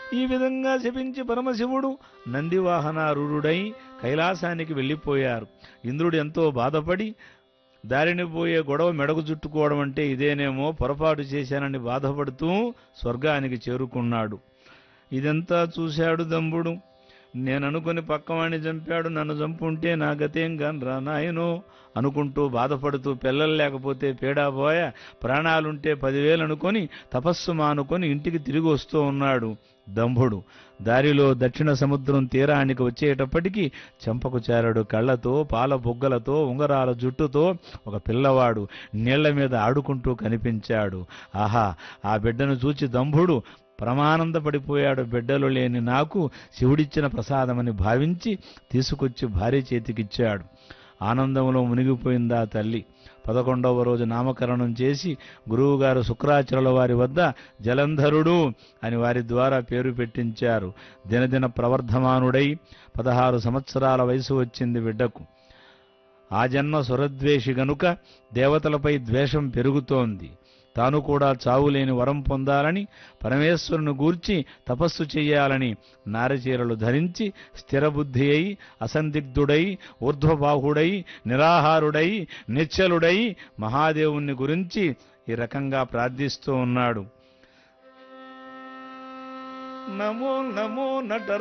ఈ విధంగా శపించి పరమశివుడు నందివాహనారూఢుడై కైలాసానికి వెళ్ళిపోయారు ఇంద్రుడు ఎంతో బాధపడి దారిని పోయే గొడవ మెడకు చుట్టుకోవడం అంటే ఇదేనేమో పొరపాటు చేశానని బాధపడుతూ స్వర్గానికి చేరుకున్నాడు ఇదంతా చూశాడు దంబుడు నేననుకుని పక్కవాణ్ణి చంపాడు నన్ను చంపుంటే నా గతేం రా నాయనో అనుకుంటూ బాధపడుతూ పిల్లలు లేకపోతే పేడాపోయ ప్రాణాలుంటే పదివేలు అనుకొని తపస్సు మానుకొని ఇంటికి తిరిగి వస్తూ ఉన్నాడు దంభుడు దారిలో దక్షిణ సముద్రం తీరానికి వచ్చేటప్పటికి చెంపకు చేరడు కళ్ళతో పాల బొగ్గలతో ఉంగరాల జుట్టుతో ఒక పిల్లవాడు నీళ్ల మీద ఆడుకుంటూ కనిపించాడు ఆహా ఆ బిడ్డను చూచి దంభుడు ప్రమానందపడిపోయాడు బిడ్డలు లేని నాకు శివుడిచ్చిన ప్రసాదమని భావించి తీసుకొచ్చి భార్య చేతికిచ్చాడు ఆనందంలో మునిగిపోయిందా తల్లి పదకొండవ రోజు నామకరణం చేసి గురువుగారు శుక్రాచార్యుల వారి వద్ద జలంధరుడు అని వారి ద్వారా పేరు పెట్టించారు దినదిన ప్రవర్ధమానుడై పదహారు సంవత్సరాల వయసు వచ్చింది బిడ్డకు ఆ జన్మ సురద్వేషి గనుక దేవతలపై ద్వేషం పెరుగుతోంది తాను కూడా చావులేని వరం పొందాలని పరమేశ్వరుని గూర్చి తపస్సు చెయ్యాలని నారచీరలు ధరించి స్థిరబుద్ధి అయి అసందిగ్ధుడై ఊర్ధ్వబాహుడై నిరాహారుడై నిశ్చలుడై మహాదేవుణ్ణి గురించి ఈ రకంగా ప్రార్థిస్తూ ఉన్నాడు నమో నమో నట